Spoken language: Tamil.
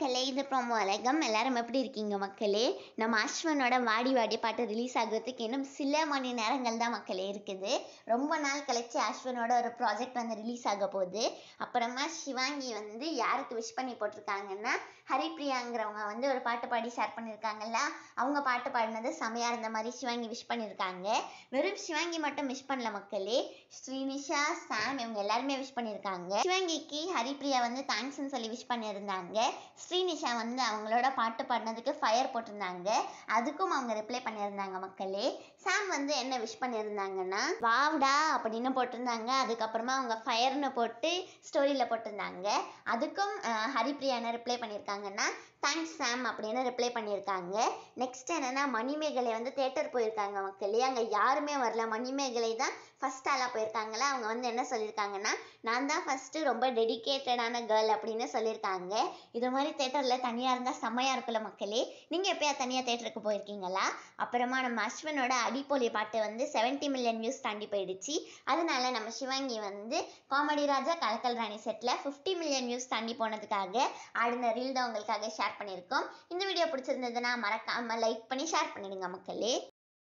மக்களே இது ப்ரோமோ அழகம் எல்லாரும் எப்படி இருக்கீங்க மக்களே நம்ம அஸ்வனோட வாடி வாடி பாட்டு ரிலீஸ் ஆகுறதுக்கு இன்னும் சில மணி நேரங்கள் தான் மக்களே இருக்குது ரொம்ப நாள் கழிச்சு அஸ்வனோட ஒரு ப்ராஜெக்ட் வந்து ரிலீஸ் ஆக போகுது அப்புறமா சிவாங்கி வந்து யாருக்கு விஷ் பண்ணி போட்டிருக்காங்கன்னா ஹரிப்ரியாங்கிறவங்க வந்து ஒரு பாட்டு பாடி ஷேர் பண்ணியிருக்காங்கல்ல அவங்க பாட்டு பாடினது செமையாக இருந்த மாதிரி சிவாங்கி விஷ் பண்ணியிருக்காங்க வெறும் சிவாங்கி மட்டும் விஷ் பண்ணல மக்களே ஸ்ரீனிஷா சாம் இவங்க எல்லாருமே விஷ் பண்ணியிருக்காங்க சிவாங்கிக்கு ஹரிப்ரியா வந்து தேங்க்ஸ்னு சொல்லி விஷ் பண்ணியிருந்தாங்க ஸ்ரீனிஷா வந்து அவங்களோட பாட்டு பாடினதுக்கு ஃபயர் போட்டிருந்தாங்க அதுக்கும் அவங்க ரிப்ளை பண்ணியிருந்தாங்க மக்களே சாம் வந்து என்ன விஷ் பண்ணியிருந்தாங்கன்னா வாவ்டா அப்படின்னு போட்டிருந்தாங்க அதுக்கப்புறமா அவங்க ஃபயர்னு போட்டு ஸ்டோரியில் போட்டிருந்தாங்க அதுக்கும் அஹ், ஹரிப்ரியா என்ன ரிப்ளை பண்ணியிருக்காங்கன்னா தேங்க்ஸ் சாம் அப்படின்னு ரிப்ளை பண்ணியிருக்காங்க நெக்ஸ்ட் என்னன்னா மணிமேகலை வந்து தேட்டர் போயிருக்காங்க மக்களே அங்கே யாருமே வரல மணிமேகலை தான் ஃபர்ஸ்ட் ஆளாக போயிருக்காங்களா அவங்க வந்து என்ன சொல்லியிருக்காங்கன்னா நான் தான் ஃபஸ்ட்டு ரொம்ப டெடிகேட்டடான கேர்ள் அப்படின்னு சொல்லியிருக்காங்க இது மாதிரி தேட்டரில் தனியாக இருந்தால் செம்மையாக இருக்குல்ல மக்களே நீங்கள் எப்போயா தனியாக தேட்டருக்கு போயிருக்கீங்களா அப்புறமா நம்ம அஸ்வினோட அடிப்பொலி பாட்டு வந்து 70 மில்லியன் வியூஸ் தாண்டி போயிடுச்சு அதனால நம்ம சிவாங்கி வந்து காமெடி ராஜா கலக்கல் ராணி செட்டில் 50 மில்லியன் வியூஸ் தாண்டி போனதுக்காக ஆடின ரீல் தான் உங்களுக்காக ஷேர் பண்ணியிருக்கோம் இந்த வீடியோ பிடிச்சிருந்ததுன்னா மறக்காமல் லைக் பண்ணி ஷேர் பண்ணிடுங்க மக்களே